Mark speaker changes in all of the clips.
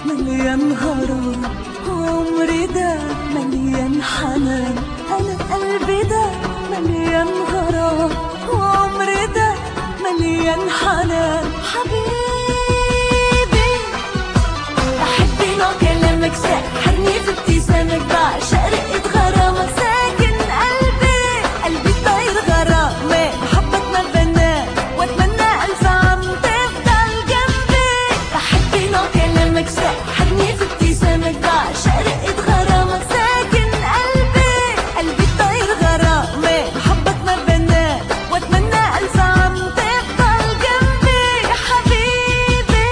Speaker 1: مليان غرام وعمري ده مليان حنان انا قلبي ده مليان غرام وعمري ده مليان حنان حبيبي بحب نوع كلامك سحرني في ابتسامك بعشق رقة غرامك ساكن قلبي قلبي طاير غرامك محبك ما بناه واتمنى الف عام تفضل جنبي بحب نوع كلامك سحرني في ابتسامك بعشق رقة غرامك ساكن قلبي قلبي طاير غرامك محبك ما بناه واتمنى الف عام تفضل جنبي يا حبيبي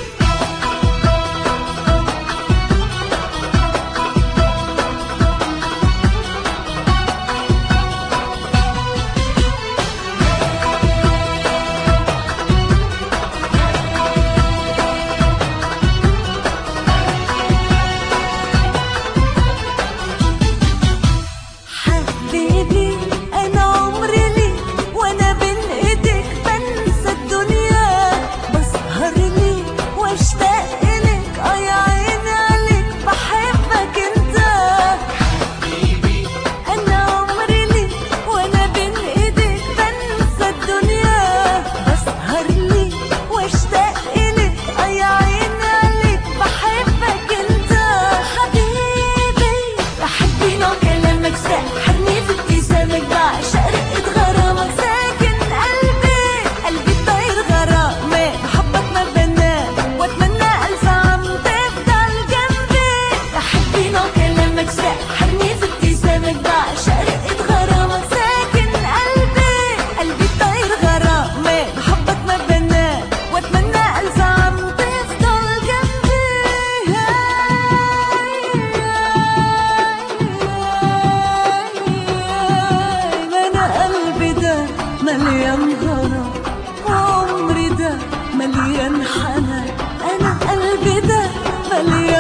Speaker 1: حبيبي انا عمري ليك وانا بين ايديك بنسى الدنيا بسهر ليك واشتاق لك اه يا عيني عليك بحبك انت انا عمري ليك وانا بين ايديك بنسى الدنيا بسهر ليك واشتاق لك اه يا عيني عليك بحبك انت حبيبي بحب نوع كلامك سحرني في ابتسامك بعشق رقة غرامك ساكن قلبي قلبي طاير غرامك محبك ما بناه واتمنى الف عام تفضل جنبي بحب نوع كلامك سحرني في ابتسامك بعشق رقة غرامك ساكن قلبي قلبي طاير غرامك محبك ما بناه واتمنى الف عام تفضل جنبي انا قلبي ده مليان غرام وعمري ده مليان حنان انا قلبي ده مليان